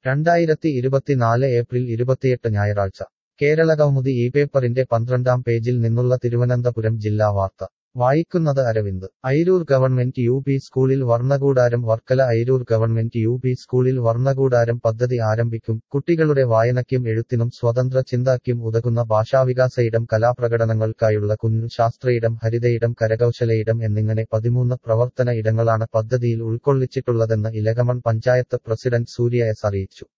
രണ്ടായിരത്തി ഇരുപത്തിനാല് ഏപ്രിൽ ഇരുപത്തിയെട്ട് ഞായറാഴ്ച കേരള കൗമുദി ഈ പേപ്പറിന്റെ പന്ത്രണ്ടാം പേജിൽ നിന്നുള്ള തിരുവനന്തപുരം ജില്ലാ വാർത്ത വായിക്കുന്നത് Aravind Airoor government U P സ്കൂളിൽ വർണ്ണകൂടാരം Varkala Airoor government U P സ്കൂളിൽ വർണ്ണകൂടാരം പദ്ധതി ആരംഭിക്കും കുട്ടികളുടെ വായനയ്ക്കും എഴുത്തിനും സ്വതന്ത്ര ചിന്തയ്ക്കും ഉതകുന്ന ഭാഷാവികാസയിടം കലാപ്രകടനങ്ങൾക്കായുള്ള കുഞ്ഞു ശാസ്ത്രയിടം ഹരിതയിടം കരകൗശലയിടം എന്നിങ്ങനെ പതിമൂന്ന് പ്രവർത്തന ഇടങ്ങളാണ് പദ്ധതിയിൽ ഉൾക്കൊള്ളിച്ചിട്ടുള്ളതെന്ന് ഇലകമൺ പഞ്ചായത്ത് പ്രസിഡന്റ് സൂര്യ എസ് അറിയിച്ചു